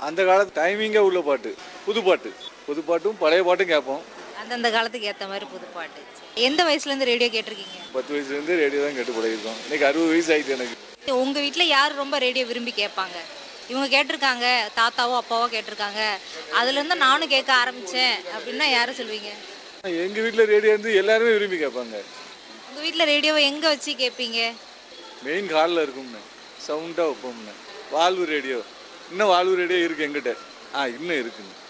அந்த காலத்து டைமிங்காக உள்ள பாட்டு புது பாட்டு புது பாட்டும் பழைய பாட்டும் கேட்போம் அந்தந்த காலத்துக்கு ஏற்ற மாதிரி புது பாட்டு எந்த வயசுலேருந்து ரேடியோ கேட்டிருக்கீங்க பத்து வயசுலேருந்து ரேடியோ தான் கேட்டு பழகிருக்கோம் இன்னைக்கு அறுபது வயசு ஆயிடுச்சு எனக்கு உங்கள் வீட்டில் யார் ரொம்ப ரேடியோ விரும்பி கேட்பாங்க இவங்க கேட்டிருக்காங்க தாத்தாவோ அப்பாவோ கேட்டிருக்காங்க அதுலேருந்து நானும் கேட்க ஆரம்பித்தேன் அப்படின்னா யாரை சொல்வீங்க எங்கள் வீட்டில் ரேடியோ இருந்து எல்லாருமே விரும்பி கேட்பாங்க உங்கள் வீட்டில் ரேடியோவை எங்கே வச்சு கேட்பீங்க மெயின் ஹாலில் இருக்கும்னு சவுண்டாக வைப்போம்னு வாழ்வு ரேடியோ இன்னும் வாழ்வு ரேடியோ இருக்கு எங்கிட்ட ஆ இன்னும் இருக்குங்க